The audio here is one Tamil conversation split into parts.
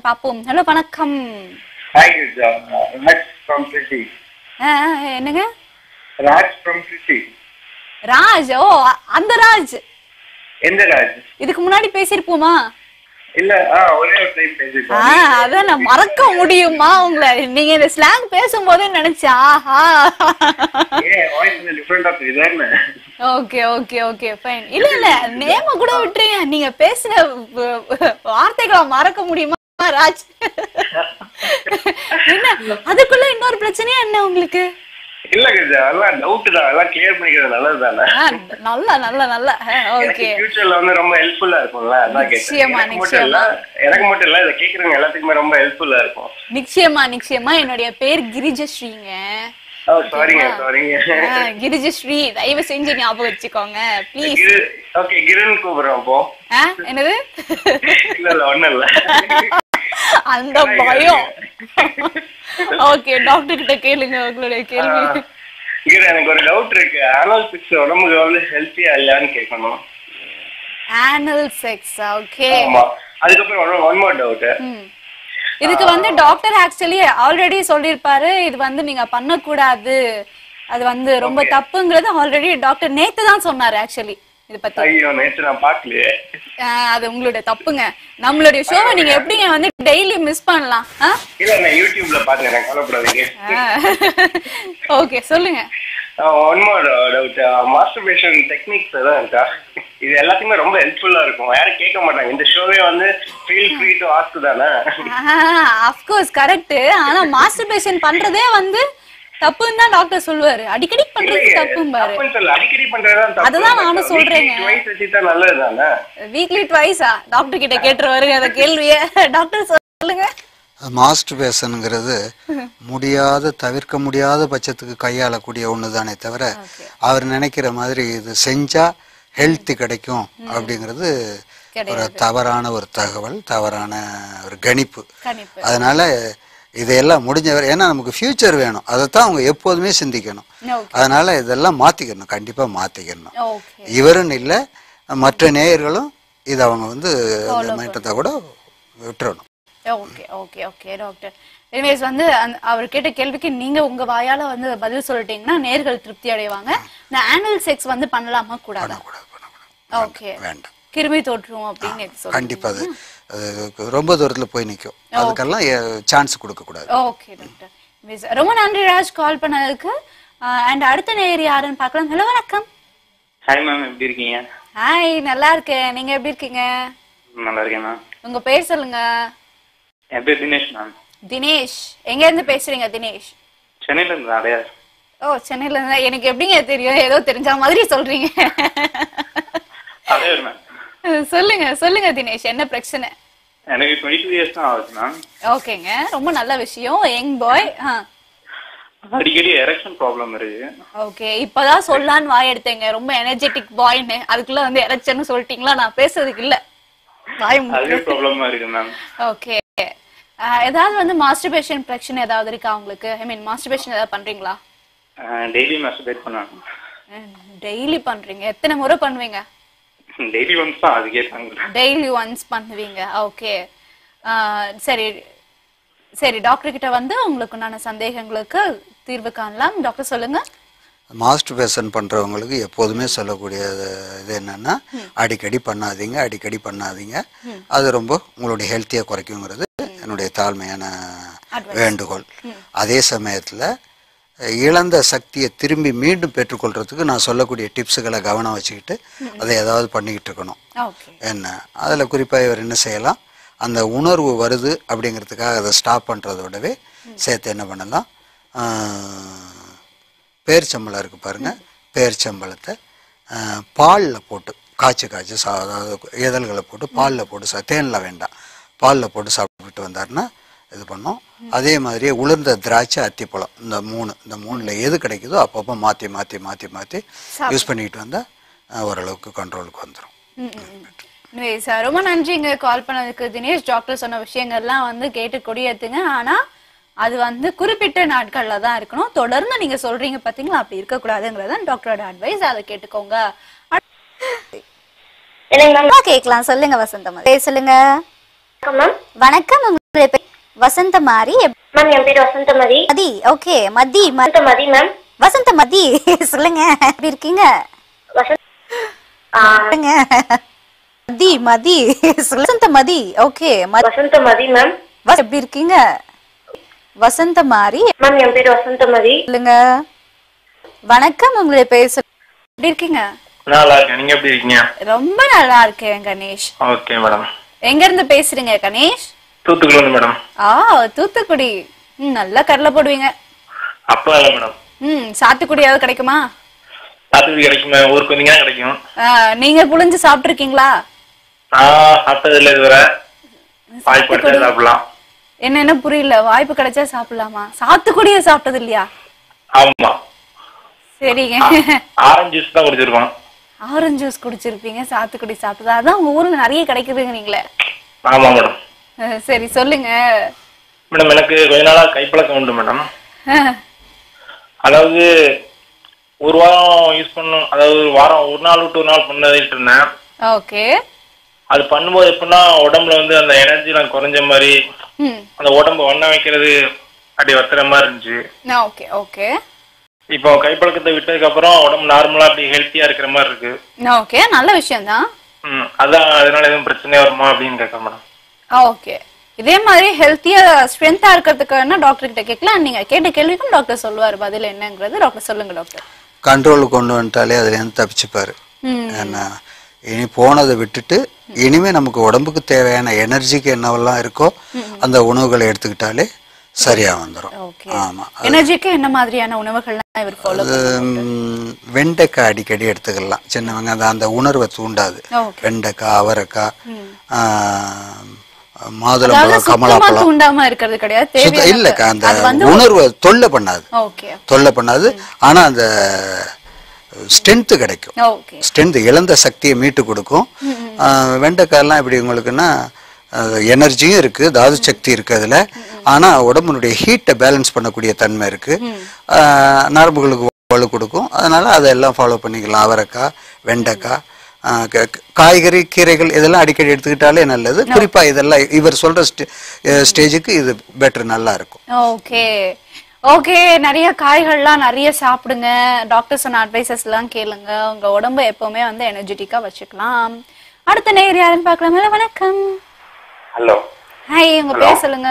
பாப்போம் ஹலோ வணக்கம் Hi, Gija. Raj from Trichy. ஆ, ஆ, என்னங்க Raj from Trichy. ராஜ் ஓ அ- அந்த ராஜ் எந்த ராஜ் இதுக்கு முன்னாடி பேசியிருப்போமா இல்ல ஆ ஒரே ஒரு டைம் ஆ பேசிருக்கோம் அதான் நான் மறக்க முடியுமா உங்களை நீங்க இந்த ஸ்லாங் பேசும்போதே நினைச்சேன் ஆஹா ஏன் வாய்ஸ் டிஃபரெண்டா தெரியுதா ஓகே ஓகே ஓகே ஃபைன் இல்ல இல்ல நேம கூட விட்டுறீங்க நீங்க பேசின வ- வ- வார்த்தைகளை மறக்க முடியுமா ராஜ் என்ன அதுக்குள்ள இன்னொரு பிரச்சனையா என்ன உங்களுக்கு இல்ல கிஜா எல்லாம் டவுட் தான் எல்லாம் கிளியர் பண்ணிக்கிறது நல்லது தானே ஆ, நல்லா நல்லா நல்லா எனக்கு ஓகே ஃபியூச்சர்ல வந்து ரொம்ப ஹெல்ப்ஃபுல்லா இருக்கும்ல அதான் கேட்டேன் நிச்சயமா, எனக்கு மட்டும் இல்ல எனக்கு மட்டும் இல்ல இதை கேக்குறவங்க எல்லாத்துக்குமே ரொம்ப ஹெல்ப்ஃபுல்லா இருக்கும் நிச்சயமா நிச்சயமா என்னுடைய பேர் கிரிஜஸ்ரீங்க ஓ சாரிங்க சாரிங்க ஆ, கிரிஜஸ்ரீ தயவு செஞ்சு ஞாபகம் வச்சுக்கோங்க ப்ளீஸ் கிரு ஓகே கிருன்னு கூப்பிடுறோம் அப்போ என்னது இல்ல இல்ல ஒண்ணும் இல்ல அந்த பயம் ஓகே டாக்டர் கிட்ட கேளுங்க உங்களுடைய கேள்வி கிரு எனக்கு ஒரு டவுட் இருக்கு ஆனல் சிக்ஸ் உடம்புக்கு வந்து ஹெல்த்தியா இல்லையான்னு கேட்கணும் ஆனல் செக்ஸ் ஓகே ஆமா அதுக்கப்புறம் ஒன் மோர் டவுட் இதுக்கு வந்து டாக்டர் ஆக்சுவலி ஆல்ரெடி சொல்லியிருப்பாரு இது வந்து நீங்க பண்ணக்கூடாது அது வந்து ரொம்ப தப்புங்கிறது ஆல்ரெடி டாக்டர் நேத்து தான் சொன்னாரு ஆக்சுவலி இது பத்தி ஐயோ நேற்று நான் பாக்கலையே ஆஹ் அது உங்களுடைய தப்புங்க நம்மளுடைய ஷோவை நீங்க எப்படிங்க வந்து டெய்லி மிஸ் பண்ணலாம் இல்ல நான் யூடியூப்ல பாத்துக்கிறேன் கவலைப்படாதீங்க ஓகே சொல்லுங்க one more doubt masturbation techniques எதாவது இருக்கா இது எல்லாத்தையுமே ரொம்ப ஹெல்ப்ஃபுல்லா இருக்கும் யாரும் கேட்க மாட்டாங்க இந்த ஷோவே வந்து ஃபீல் ஃப்ரீ டு ஆஸ்க் தானே அஃப்கோர்ஸ் கரெக்ட் ஆனா மாஸ்டர்பேஷன் பண்றதே வந்து தப்புன்னு தான் டாக்டர் சொல்லுவாரு அடிக்கடி பண்றது தப்பும் பாரு தப்புன்னு சொல்லல அடிக்கடி பண்றதுதான் தப்பு அதுதான் நானும் சொல்றேங்க. ட்வைஸ் வச்சுட்டா நல்லது தானே வீக்லி ட்வைஸா டாக்டர் கிட்ட கேட்டுருவாரு அந்த கேள்விய டாக்டர் சொல்லுங்க மாஸ்டர்பேஷனுங்கிறது முடியாத தவிர்க்க முடியாத பட்சத்துக்கு கையாளக்கூடிய ஒன்று தானே தவிர அவர் நினைக்கிற மாதிரி இது செஞ்சா ஹெல்த் கிடைக்கும் அப்படிங்கிறது ஒரு தவறான ஒரு தகவல் தவறான ஒரு கணிப்பு கணிப்பு அதனால இதையெல்லாம் முடிஞ்சவர் ஏன்னா நமக்கு ஃபியூச்சர் வேணும் அதைத்தான் அவங்க எப்போதுமே சிந்திக்கணும் ஓகே அதனால இதெல்லாம் மாத்திக்கணும் கண்டிப்பா மாத்திக்கணும் ஓகே இவருன்னு இல்லை மற்ற நேயர்களும் இதை அவங்க வந்து இந்த மாற்றத்தை கூட விட்டுறணும் okay okay okay doctor anyways வந்து அந்த- அவர் கேட்ட கேள்விக்கு நீங்க உங்க வாயால வந்து பதில் சொல்லிட்டீங்கன்னா நேர்கள் திருப்தி அடைவாங்க இந்த ஆனுவல் செக்ஸ் வந்து பண்ணலாமா கூடாதா பண்ணக்கூடாது பண்ணக்கூடாது ஓகே வேண்டாம் கிருமி தோற்றுவோம் அப்படின்னு நேத்து சொல்லுங்க கண்டிப்பா அது அது ரொம்ப தூரத்துல போய் நிற்கும் அதுக்கெல்லாம் சான்ஸ் கொடுக்க கூடாது ஓகே டாக்டர் மிஸ் ரொம்ப நன்றி ராஜ் கால் பண்ணதுக்கு அண்ட் அடுத்த நேர் யாருன்னு பார்க்கலாம் ஹலோ வணக்கம் ஹாய் மேம் எப்படி இருக்கீங்க ஹாய் நல்லா இருக்கேன் நீங்க எப்படி இருக்கீங்க நல்லா இருக்கேன் மேம் உங்க பேர் சொல்லுங்க என் பேர் தினேஷ் மேம் தினேஷ் எங்க இருந்து பேசுறீங்க தினேஷ் சென்னையில இருந்து அடையார் ஓ சென்னையில இருந்தா எனக்கு எப்படிங்க தெரியும் ஏதோ தெரிஞ்ச மாதிரி சொல்றீங்க அடையார் மேம் சொல்லுங்க சொல்லுங்க தினேஷ் என்ன பிரச்சனை எனக்கு டுவெண்ட்டி டூ இயர்ஸ் தான் ஆகுது மேம் ஓகேங்க ரொம்ப நல்ல விஷயம் யங் பாய் அடிக்கடி எரெக்ஷன் ப்ராப்ளம் இருக்கு ஓகே இப்பதான் சொல்லலான்னு வாய் எடுத்தேங்க ரொம்ப எனர்ஜெட்டிக் பாய்னு அதுக்குள்ள வந்து எரச்சன்னு சொல்லிட்டீங்களா நான் பேசுறதுக்கு இல்ல வாய் அதுவே ப்ராப்ளமா இருக்கு மேம் ஓகே ஏதாவது வந்து மாஸ்டர்பேஷன் பிரச்சனை ஏதாவது இருக்கா உங்களுக்கு ஐ மீன் மாஸ்டர்பேஷன் ஏதாவது பண்றீங்களா டெய்லி மஸ்டர்பேட் பண்ணுவேன் டெய்லி பண்றீங்க எத்தனை முறை பண்ணுவீங்க டெய்லி ஒன்ஸ் தான் அது கேட்டாங்க டெய்லி ஒன்ஸ் பண்ணுவீங்க ஓகே சரி சரி டாக்டர் கிட்ட வந்து உங்களுக்கு உண்டான சந்தேகங்களுக்கு தீர்வு காணலாம் டாக்டர் சொல்லுங்க மாஸ்டர்பேஷன் பண்றவங்களுக்கு எப்போதுமே சொல்லக்கூடிய இது என்னன்னா அடிக்கடி பண்ணாதீங்க அடிக்கடி பண்ணாதீங்க அது ரொம்ப உங்களுடைய ஹெல்த்தியை குறைக்குங்கிறது என்னுடைய தாழ்மையான வேண்டுகோள் அதே சமயத்துல இழந்த சக்தியை திரும்பி மீண்டும் பெற்றுக்கொள்றதுக்கு நான் சொல்லக்கூடிய டிப்ஸுகளை கவனம் வச்சுக்கிட்டு அதை ஏதாவது பண்ணிக்கிட்டு இருக்கணும் ஓகே என்ன அதில் குறிப்பாக இவர் என்ன செய்யலாம் அந்த உணர்வு வருது அப்படிங்கிறதுக்காக அதை ஸ்டாப் பண்ணுறதோடவே சேர்த்து என்ன பண்ணலாம் ஆஹ், பேரிச்சம்பழம் இருக்குது பாருங்க பேரிச்சம்பழத்தை பாலில் போட்டு காய்ச்சி காய்ச்சி சா அதாவது இதழ்களை போட்டு பாலில் போட்டு சா தேனில் வேண்டாம் பாலில் போட்டு சாப்பிட்டுட்டு வந்தாருன்னா இது பண்ணோம் அதே மாதிரியே உளுர்ந்த திராட்சை அத்திப்பழம் இந்த மூணு இந்த மூணில் எது கிடைக்குதோ அப்பப்போ மாற்றி மாற்றி மாற்றி மாற்றி யூஸ் பண்ணிக்கிட்டு வந்தால் ஓரளவுக்கு கண்ட்ரோலுக்கு வந்துடும் Anyways, uh, ரொம்ப நன்றிங்க கால் பண்ணதுக்கு தினேஷ் டாக்டர் சொன்ன விஷயங்கள்லாம் வந்து கேட்டு கொடியேத்துங்க ஆனா அது வந்து குறிப்பிட்ட நாட்கள்ல தான் இருக்கணும் தொடர்ந்து நீங்க சொல்றீங்க பாத்தீங்களா அப்படி இருக்கக்கூடாதுங்கிறத டாக்டரோட அட்வைஸ் அதை கேட்டுக்கோங்க என்னங்க மேம் கேட்கலாம் சொல்லுங்க வசந்தம் சொல்லுங்க வணக்கம் மேம் வணக்கம் உங்களுடைய பேர் வசந்தமாரி மேம் என் பேர் வசந்தமதி மதி ஓகே மதி ம- வசந்தமதி மேம் வசந்த மதி சொல்லுங்க எப்படி இருக்கீங்க வசந்த் ஆ, சொல்லுங்க மதி மதி சொல்லு. வசந்த மதி ஓகே வசந்தமதி மேம் எப்படி இருக்கீங்க வசந்த மாரி மேம் என் பேர் வசந்தமதி சொல்லுங்க வணக்கம் உங்களுடைய பேர் சொல்லு. எப்படி இருக்கீங்க நல்லா இருக்கேன் நீங்க எப்படி இருக்கீங்க ரொம்ப நல்லா இருக்கேன் கணேஷ் ஓகே மேடம் எங்க இருந்து பேசுறீங்க கணேஷ் தூத்துக்குடி வந்து மேடம் ஆ தூத்துக்குடி ம் நல்லா கடலை போடுவீங்க அப்பா இல்லை மேடம் ம் சாத்துக்குடியாவது கிடைக்குமா அது கிடைக்குமே ஊருக்கு வந்தீங்கன்னா கிடைக்கும் ஆ, நீங்க புளிஞ்சு சாப்பிட்டுருக்கீங்களா நான் சாப்பிட்டது இல்லை இதுவரை வாய்ப்பு சாத்துக்குடி. எடுத்து சாப்பிடலாம் என்ன என்ன புரியல வாய்ப்பு கிடைச்சா சாப்பிடலாமா சாத்துக்குடிய சாப்பிட்டது இல்லையா ஆமா சரிங்க ஆரஞ்சு ஜூஸ் தான் குடிச்சிருக்கோம் ஆரஞ்சு ஜூஸ் குடிச்சிருப்பீங்க சாத்துக்குடி சாப்பிட்டதா அதான் உங்க ஊர்ல நிறைய கிடைக்குதுங்க நீங்களே ஆமா மேடம் அஹ், சரி சொல்லுங்க மேடம் எனக்கு கொஞ்ச நாளா கைப்பழக்கம் உண்டு மேடம் அஹ், அதாவது ஒரு வாரம் யூஸ் பண்ணும் அதாவது ஒரு வாரம் ஒரு நாள் விட்டு ஒரு நாள் பண்ணதிட்டு இருந்தேன் ஓகே அது பண்ணும்போது எப்படின்னா உடம்புல வந்து அந்த எனர்ஜிலாம் குறைஞ்ச மாதிரி ம் அந்த உடம்பு வண்ண வைக்கிறது அப்படி வத்துற மாதிரி இருந்துச்சு ஓகே ஓகே இப்போ கைப்பழக்கத்தை விட்டதுக்கு அப்புறம் உடம்பு நார்மலா அப்படி ஹெல்த்தியா இருக்கிற மாதிரி இருக்கு ஓகே நல்ல விஷயம் தான் ம் அதான் அதனால எதுவும் பிரச்சனை வருமா அப்படின்னு கேட்க மேடம் ஓகே இதே மாதிரி ஹெல்த்தியா ஸ்ட்ரென்த்தா இருக்கிறதுக்கு வேணா டாக்டர் கிட்ட கேட்கலாம் நீங்க கேட்ட கேள்விக்கும் டாக்டர் சொல்லுவாரு பதில் என்னங்கிறது டாக்டர் சொல்லுங்க டாக்டர் கண்ட்ரோலுக்கு கொண்டு வந்துட்டாலே அதுலேருந்து தப்பிச்சுப்பாரு ம். ஏன்னா இனி போனதை விட்டுட்டு இனிமே நமக்கு உடம்புக்கு தேவையான எனர்ஜிக்கு என்னவெல்லாம் இருக்கோ அந்த உணவுகளை எடுத்துக்கிட்டாலே சரியா வந்துடும் ஓகே ஆமா எனர்ஜிக்கு என்ன மாதிரியான உணவுகள்லாம் இவர் ஃபாலோ அது ம், வெண்டைக்காய் அடிக்கடி எடுத்துக்கலாம் சின்னவங்க அந்த அந்த உணர்வை தூண்டாது ஓகே வெண்டைக்காய் அவரைக்காய் ஆ, அதாவது மாதுளம்பழம் சுத்தமா கமலாப்பழம் தூண்டாம இருக்கிறது கிடையாது சுத்த- தேவையான இல்லக்கா அந்த அது வந்து உணர்வை தொல்லை பண்ணாது ஓகே தொல்லை பண்ணாது ஆனா அந்த ஸ்ட்ரென்த் கிடைக்கும் ஓகே ஸ்ட்ரென்த் இழந்த சக்தியை மீட்டு கொடுக்கும் ஆஹ் வெண்டைக்காயெல்லாம் எப்படி உங்களுக்குன்னா எனர்ஜியும் இருக்கு தாது சக்தி இருக்கு அதுல ஆனா உடம்புனுடைய ஹீட்டை பேலன்ஸ் பண்ணக்கூடிய தன்மை இருக்கு ஆஹ் நரம்புகளுக்கு வலு கொடுக்கும் அதனால அதெல்லாம் ஃபாலோ பண்ணிக்கலாம் அவரைக்காய் வெண்டைக்காய் ஆஹ் க- க- காய்கறி கீரைகள் இதெல்லாம் அடிக்கடி எடுத்துக்கிட்டாலே நல்லது குறிப்பா இதெல்லாம் இவர் சொல்ற ஸ்டேஜுக்கு இது பெட்டர் நல்லா இருக்கும் ஓகே ஓகே நிறைய காய்கள்லாம் நிறைய சாப்பிடுங்க டாக்டர் சொன்ன அட்வைசஸ் எல்லாம் கேளுங்க உங்க உடம்ப எப்பவுமே வந்து எனர்ஜெட்டிக்கா வச்சுக்கலாம் அடுத்த நேர் யாருன்னு பார்க்கலாமா வணக்கம் ஹலோ ஹாய் உங்க பேர் சொல்லுங்க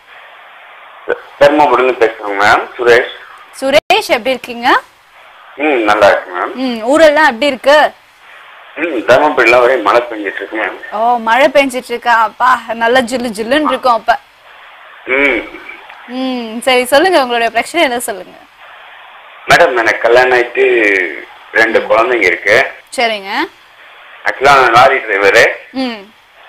தர்மபுரிந்து பேசுறேங்க மேம் சுரேஷ் சுரேஷ் எப்படி இருக்கீங்க ம் நல்லா இருக்கு மேம் ம் ஊரெல்லாம் எப்படி இருக்கு ம் தர்மபுரியில் ஒரே மழை பெஞ்சிட்டு இருக்கு மேம் ஓ மழை பெஞ்சிட்டு இருக்கா அப்பா நல்ல ஜில்லு ஜில்லுன்னு இருக்கும் அப்ப ம் ம் சரி சொல்லுங்க உங்களுடைய பிரச்சனை என்ன சொல்லுங்க மேடம் எனக்கு கல்யாணம் ஆயிட்டு ரெண்டு குழந்தைங்க இருக்கு சரிங்க ஆக்சுவலாக நான் லாரி டிரைவரு ம்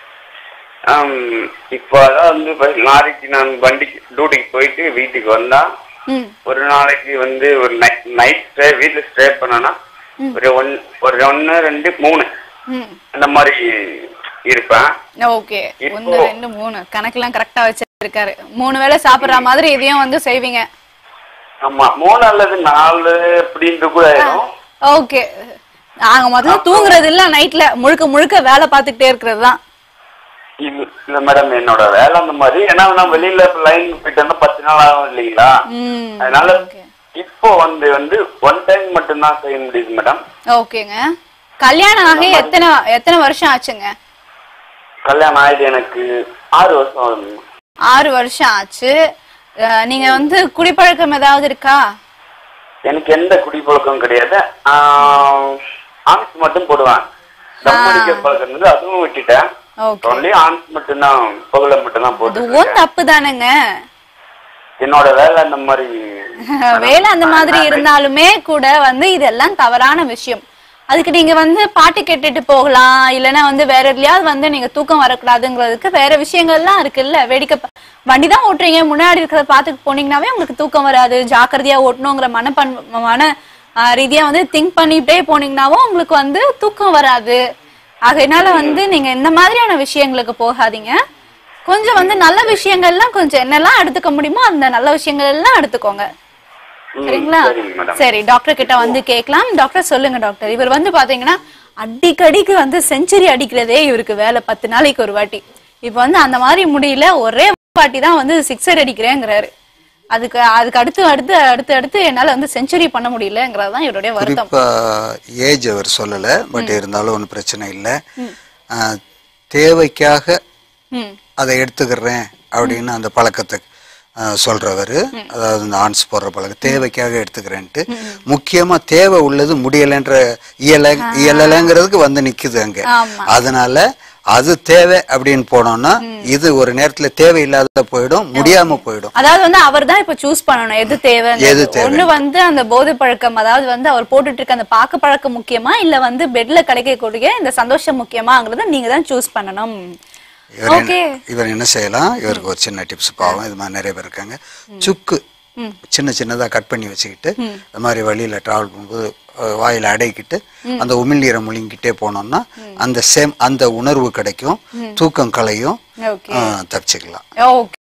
இப்போ அதான் வந்து ப- லாரிக்கு நான் வண்டிக்கு டியூட்டிக்கு போயிட்டு வீட்டுக்கு வந்தா ம் ஒரு நாளைக்கு வந்து ஒரு நைட் ஸ்டே வீட்டில் ஸ்டே பண்ணனா ஒரு ஒன் ஒரு ஒன்று ரெண்டு மூணு ம் அந்த மாதிரி இருப்பேன் ஓகே இப்போ- ஒன்னு ரெண்டு மூணு கணக்கெல்லாம் கரெக்டா வச்சிருக்காரு மூணு வேளை சாப்பிடுற மாதிரி இதையும் வந்து செய்வீங்க ஆமா மூணு அல்லது நாலு அப்படின்ட்டு கூட ஆயிடும் ஓகே நாங்க முதல்ல தூங்குறது இல்ல நைட்ல முழுக்க முழுக்க வேலை பார்த்துக்கிட்டே இருக்கிறது தான் இல்ல இல்ல மேடம் என்னோட வேலை அந்த மாதிரி ஏன்னா நான் வெளியில லைன் போயிட்டு வந்தா பத்து நாள் ஆகும் இல்லைங்களா ம் அதனால okay. இப்போ வந்து வந்து ஒன் டைம் மட்டும்தான் செய்ய முடியுது மேடம் ஓகேங்க கல்யாணம் ஆகி எத்தனை எத்தனை வருஷம் ஆச்சுங்க கல்யாணம் ஆயிடுது எனக்கு ஆறு வருஷம் ஆகுது ஆறு வருஷம் ஆச்சு அஹ், நீங்க வந்து குடிப்பழக்கம் ஏதாவது இருக்கா எனக்கு எந்த குடிப்பழக்கம் கிடையாது ஆன்ஸ் மட்டும் போடுவேன் தம் அடிக்க பழக்கம் இருந்தது அதுவும் விட்டுட்டேன் ஓகே ஒன்லி ஆன்ஸ் மட்டும்தான் புகழ மட்டும்தான் போட்டு அதுவும் தப்பு தானேங்க என்னோட வேலை அந்த மாதிரி வேலை அந்த மாதிரி இருந்தாலுமே கூட வந்து இதெல்லாம் தவறான விஷயம் அதுக்கு நீங்க வந்து பாட்டு கேட்டுட்டு போகலாம் இல்லைன்னா வந்து வேற எதுலயாவது வந்து நீங்க தூக்கம் வரக்கூடாதுங்கிறதுக்கு வேற விஷயங்கள்லாம் இருக்குல்ல வேடிக்கை பா- வண்டி தான் ஓட்டுறீங்க முன்னாடி இருக்கிறத பார்த்துட்டு போனீங்கன்னாவே உங்களுக்கு தூக்கம் வராது ஜாக்கிரதையா ஓட்டணுங்கிற மனப்பன் மன ஆஹ், ரீதியா வந்து திங்க் பண்ணிட்டே போனீங்கன்னாவும் உங்களுக்கு வந்து தூக்கம் வராது அதனால வந்து நீங்க இந்த மாதிரியான விஷயங்களுக்கு போகாதீங்க கொஞ்சம் வந்து நல்ல விஷயங்கள்லாம் கொஞ்சம் என்னெல்லாம் எடுத்துக்க முடியுமோ அந்த நல்ல விஷயங்கள் எல்லாம் எடுத்துக்கோங்க ம், சரிங்களா சரிங்க மேடம் சரி டாக்டர் கிட்ட வந்து கேட்கலாம் டாக்டர் சொல்லுங்க டாக்டர் இவர் வந்து பாத்தீங்கன்னா அடிக்கடிக்கு வந்து செஞ்சுரி அடிக்கிறதே இவருக்கு வேலை பத்து நாளைக்கு ஒரு வாட்டி இப்ப வந்து அந்த மாதிரி முடியல ஒரே பாட்டி தான் வந்து சிக்ஸர் அடிக்கிறேங்கிறாரு அதுக்கு அதுக்கு அடுத்து அடுத்து அடுத்து அடுத்து என்னால வந்து செஞ்சுரி பண்ண முடியலங்கிறது தான் இவருடைய வருத்தம் குறிப்பா ஏஜ் அவர் சொல்லல பட் இருந்தாலும் ஒன்றும் பிரச்சனை இல்லை தேவைக்காக ம் அதை எடுத்துக்கிறேன் அப்படின்னு அந்த பழக்கத்தை அஹ், சொல்றவரு அதாவது இந்த ஆன்ஸ் போடுற பழக்கம் தேவைக்காக எடுத்துக்கிறேன்ட்டு முக்கியமா தேவை உள்ளது முடியலைன்ற இயல இயலலைங்கிறதுக்கு வந்து நிக்குது அங்க ஆமா. அதனால அது தேவை அப்படின்னு போனோம்னா இது ஒரு நேரத்துல தேவையில்லாத போயிடும் முடியாம போயிடும் அதாவது வந்து அவர் தான் இப்ப சூஸ் பண்ணணும் எது தேவை எது தேவை. ஒண்ணு வந்து அந்த போதை பழக்கம் அதாவது வந்து அவர் போட்டுட்டு இருக்க அந்த பாக்கு பழக்கம் முக்கியமா இல்ல வந்து பெட்ல கிடைக்கக்கூடிய இந்த சந்தோஷம் முக்கியமாங்கிறத நீங்க தான் சூஸ் பண்ணணும் இவர் ஓகே என்ன- இவர் என்ன செய்யலாம் இவருக்கு ஒரு சின்ன டிப்ஸ் பாவம் இது மாதிரி நிறைய பேர் இருக்காங்க சுக்கு சின்ன சின்னதா கட் பண்ணி வச்சுக்கிட்டு இந்த மாதிரி வழியில டிராவல் பண்ணும்போது அஹ், வாயில அடைக்கிட்டு அந்த உமிழ்நீரை முழுங்கிட்டே போனோம்னா அந்த சேம் அந்த உணர்வு கிடைக்கும் தூக்கம் கலையும் ஓகே அஹ், தப்பிச்சுக்கலாம் ஓகே